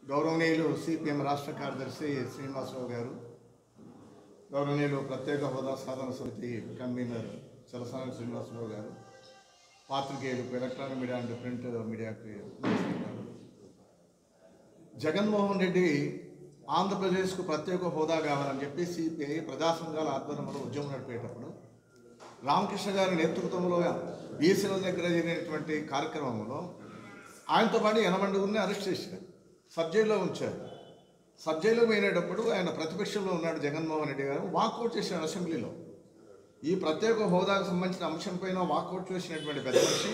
గౌరవనీయులు సిపిఎం రాష్ట్ర కార్యదర్శి శ్రీనివాసరావు గారు గౌరవనీయులు ప్రత్యేక హోదా సాధన సమితి కన్వీనర్ చలసాని శ్రీనివాసరావు గారు పాత్రికేయులకు ఎలక్ట్రానిక్ మీడియా అండ్ ప్రింట్ మీడియాకి నమస్కారాలు. జగన్మోహన్ రెడ్డి ఆంధ్రప్రదేశ్కు ప్రత్యేక హోదా కావాలని చెప్పి సిపిఐ ప్రజా సంఘాల ఆధ్వర్యంలో ఉద్యమం నడిపేటప్పుడు రామకృష్ణ గారి నేతృత్వంలో బీసీల దగ్గర జరిగినటువంటి కార్యక్రమంలో ఆయనతో పాటు ఎనమండుగురిని అరెస్ట్ చేశారు సబ్ జైల్లో ఉంచారు సబ్ జైల్లో పోయినప్పుడు ఆయన ప్రతిపక్షంలో ఉన్నాడు జగన్మోహన్ రెడ్డి గారు వాకౌట్ చేశాడు అసెంబ్లీలో ఈ ప్రత్యేక హోదాకు సంబంధించిన అంశం పైన వాకౌట్ చేసినటువంటి పెద్ద మనిషి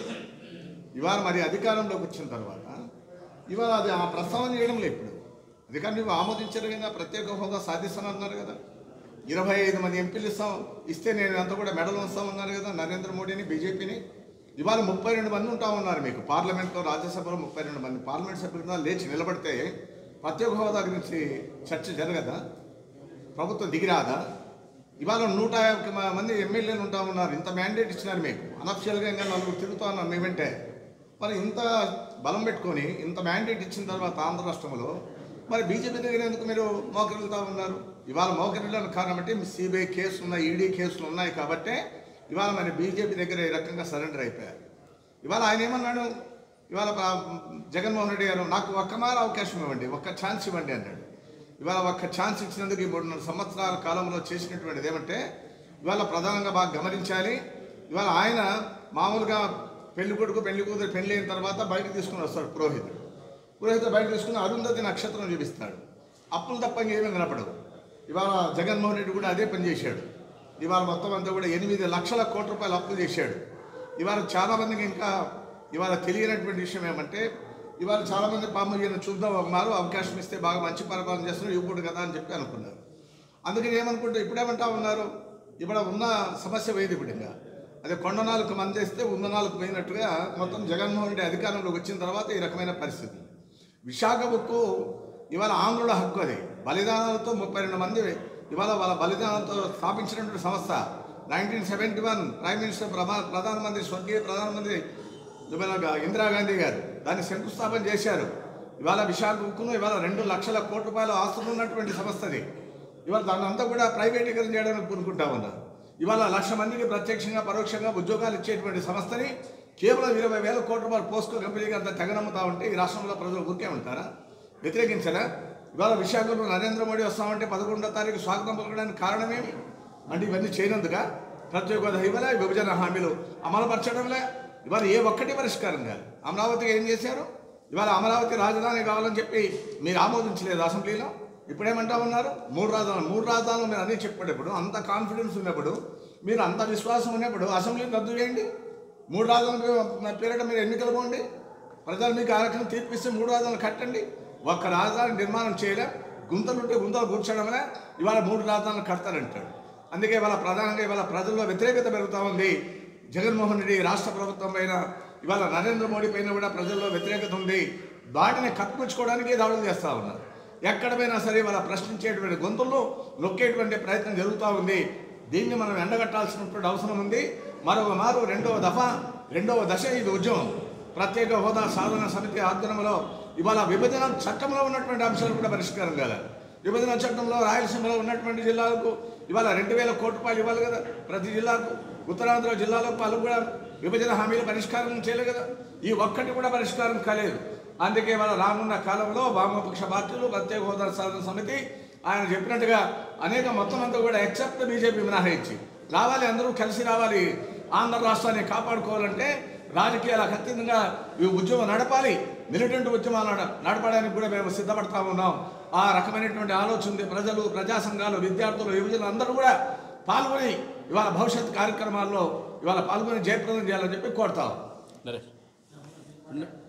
ఇవాళ మరి అధికారంలోకి వచ్చిన తర్వాత ఇవాళ అది ఆ ప్రస్తావన చేయడం లేదు ఇప్పుడు అధికారం నువ్వు ఆమోదించారు కదా ప్రత్యేక హోదా సాధిస్తానన్నారు కదా ఇరవై ఐదు మంది ఎంపీలు ఇస్తాం ఇస్తే నేను అంతా కూడా మెడల్ వస్తామన్నారు కదా నరేంద్ర మోడీని బీజేపీని ఇవాళ ముప్పై రెండు మంది ఉంటా ఉన్నారు మీకు పార్లమెంట్లో రాజ్యసభలో ముప్పై రెండు మంది పార్లమెంట్ సభ్యులు లేచి నిలబడితే ప్రత్యేక హోదా గురించి చర్చ జరగదా ప్రభుత్వం దిగిరాదా ఇవాళ నూట యాభై మ- మంది ఎమ్మెల్యేలు ఉంటా ఉన్నారు ఇంత మ్యాండేట్ ఇచ్చినారు మీకు అనఫిషియల్గా ఇంకా నలుగురు తిరుగుతా ఉన్నారు మీ వెంటే మరి ఇంత బలం పెట్టుకొని ఇంత మ్యాండేట్ ఇచ్చిన తర్వాత ఆంధ్ర రాష్ట్రంలో మరి బీజేపీ దగ్గర ఎందుకు మీరు మోకరిల్తా ఉన్నారు ఇవాళ మోకరిల్లని కారణం అంటే సిబిఐ కేసులు ఉన్నాయి ఈడీ కేసులు ఉన్నాయి కాబట్టే ఇవాళ మరి బీజేపీ దగ్గర ఈ రకంగా సరెండర్ అయిపోయారు ఇవాళ ఆయన ఏమన్నాడు ఇవాళ ప- జగన్మోహన్ రెడ్డి గారు నాకు ఒక్క మార అవకాశం ఇవ్వండి ఒక్క ఛాన్స్ ఇవ్వండి అన్నాడు ఇవాళ ఒక్క ఛాన్స్ ఇచ్చినందుకు ఈ మూడున్నర సంవత్సరాల కాలంలో చేసినటువంటిది ఏమంటే ఇవాళ ప్రధానంగా బాగా గమనించాలి ఇవాళ ఆయన మామూలుగా పెళ్లి కొడుకు పెళ్లి కూతురు పెళ్లి అయిన తర్వాత బయటకు తీసుకుని వస్తాడు పురోహితుడు పురోహితుడు బయటకు తీసుకుని అరుంధతి నక్షత్రం చూపిస్తాడు అప్పులు తప్ప ఇంకేమీ కనపడదు ఇవాళ జగన్మోహన్ రెడ్డి కూడా అదే పని చేశాడు ఇవాళ మొత్తం అంతా కూడా ఎనిమిది లక్షల కోట్ల రూపాయలు అప్పులు చేశాడు ఇవాళ చాలా మందికి ఇంకా ఇవాళ తెలియనటువంటి విషయం ఏమంటే ఇవాళ చాలా మంది పాము ఈయన చూద్దాం ఉన్నారు అవకాశం ఇస్తే బాగా మంచి పరిపాలన చేస్తున్నారు ఇవ్వకూడదు కదా అని చెప్పి అనుకున్నారు అందుకని ఏమనుకుంటే ఇప్పుడేమంటా ఉన్నారు ఇప్పుడు ఉన్న సమస్య వేది ఇప్పుడు ఇంకా అదే కొండ నాలుగు మంది వేస్తే ఉన్న నాలుగు పోయినట్టుగా మొత్తం జగన్మోహన్ రెడ్డి అధికారంలోకి వచ్చిన తర్వాత ఈ రకమైన పరిస్థితి విశాఖ ఉక్కు ఇవాళ ఆంధ్రుల హక్కు అది బలిదానాలతో ముప్పై రెండు మంది ఇవాళ వాళ్ళ బలిదానాలతో స్థాపించినటువంటి సంస్థ nineteen seventy one prime minister ప్రధా- ప్రధానమంత్రి స్వర్గీయ ప్రధానమంత్రి ఇవాళ ఇందిరాగాంధీ గారు దాన్ని శంకుస్థాపన చేశారు ఇవాళ విశాఖ ఉక్కును ఇవాళ రెండు లక్షల కోట్ల రూపాయల ఆస్తులు ఉన్నటువంటి సంస్థది ఇవాళ దాన్ని అంతా కూడా ప్రైవేటీకరణ చేయడానికి పూనుకుంటా ఉన్నారు ఇవాళ లక్ష మందికి ప్రత్యక్షంగా పరోక్షంగా ఉద్యోగాలు ఇచ్చేటువంటి సంస్థని కేవలం ఇరవై వేల కోట్ల రూపాయలు పోస్కో కంపెనీకి అంత తెగనమ్ముతా ఉంటే ఈ రాష్ట్రంలో ప్రజలు ఊరికే ఉంటారా వ్యతిరేకించరా ఇవాళ విశాఖలో నరేంద్ర మోడీ వస్తామంటే పదకొండో తారీఖు స్వాగతం పలకడానికి కారణమేమి అంటే ఇవన్నీ చేయనందుక ప్రత్యేక హోదా ఇవ్వలే విభజన హామీలు అమలుపరచడంలే ఇవాళ ఏ ఒక్కటి పరిష్కారం కాదు అమరావతికి ఏం చేశారు ఇవాళ అమరావతి రాజధాని కావాలని చెప్పి మీరు ఆమోదించలేదు అసెంబ్లీలో ఇప్పుడేమంటా ఉన్నారు మూడు రాజధానులు మూడు రాజధానులు మీరు అన్నీ చెప్పేటప్పుడు అంత కాన్ఫిడెన్స్ ఉన్నప్పుడు మీరు అంత విశ్వాసం ఉన్నప్పుడు అసెంబ్లీని రద్దు చేయండి మూడు రాజధానుల పేరిట మీరు ఎన్నికలు పోండి ప్రజలు మీకు ఆ రకంగా తీర్పిస్తే మూడు రాజధానులు కట్టండి ఒక్క రాజధాని నిర్మాణం చేయలే గుంతలుంటే గుంతలు కూర్చోడమనే ఇవాళ మూడు రాజధానులు కడతారంటాడు అందుకే ఇవాళ ప్రధానంగా ఇవాళ ప్రజల్లో వ్యతిరేకత పెరుగుతూ ఉంది జగన్మోహన్ రెడ్డి రాష్ట్ర ప్రభుత్వం పైన ఇవాళ నరేంద్ర మోడీ పైన కూడా ప్రజల్లో వ్యతిరేకత ఉంది వాటిని కప్పించుకోవడానికి దాడులు చేస్తూ ఉన్నారు ఎక్కడ పోయినా సరే ఇవాళ ప్రశ్నించేటువంటి గొంతుల్లో నొక్కేటువంటి ప్రయత్నం జరుగుతూ ఉంది దీన్ని మనం ఎండగట్టాల్సినటువంటి అవసరం ఉంది మరొక మారు రెండవ దఫా రెండవ దశ ఇది ఉద్యమం ప్రత్యేక హోదా సాధన సమితి ఆధ్వర్యంలో ఇవాళ విభజన చట్టంలో ఉన్నటువంటి అంశాలు కూడా పరిష్కారం కాలేదు విభజన చట్టంలో రాయలసీమలో ఉన్నటువంటి జిల్లాలకు ఇవాళ రెండు వేల కోట్ల రూపాయలు ఇవ్వాలి కదా ప్రతి జిల్లాకు ఉత్తరాంధ్ర జిల్లాలో వాళ్ళు కూడా విభజన హామీల పరిష్కారం చేయలేదు కదా ఈ ఒక్కటి కూడా పరిష్కారం కాలేదు అందుకే వాళ్ళ రానున్న కాలంలో వామపక్ష పార్టీలు ప్రత్యేక హోదా సాధన సమితి ఆయన చెప్పినట్టుగా అనేక మొత్తం అంతా కూడా ఎక్సెప్ట్ బీజేపీ మినహాయించి రావాలి అందరూ కలిసి రావాలి ఆంధ్ర రాష్ట్రాన్ని కాపాడుకోవాలంటే రాజకీయాలకు అత్యంతంగా ఈ ఉద్యమం నడపాలి మిలిటెంట్ ఉద్యమాలు నడ- నడపడానికి కూడా మేము సిద్ధపడతా ఉన్నాం ఆ రకమైనటువంటి ఆలోచన ఉంది ప్రజలు ప్రజా సంఘాలు విద్యార్థులు యువజనులు అందరూ కూడా పాల్గొని ఇవాళ భవిష్యత్ కార్యక్రమాల్లో ఇవాళ పాల్గొని జయప్రదం చేయాలని చెప్పి కోరుతాం నరేష్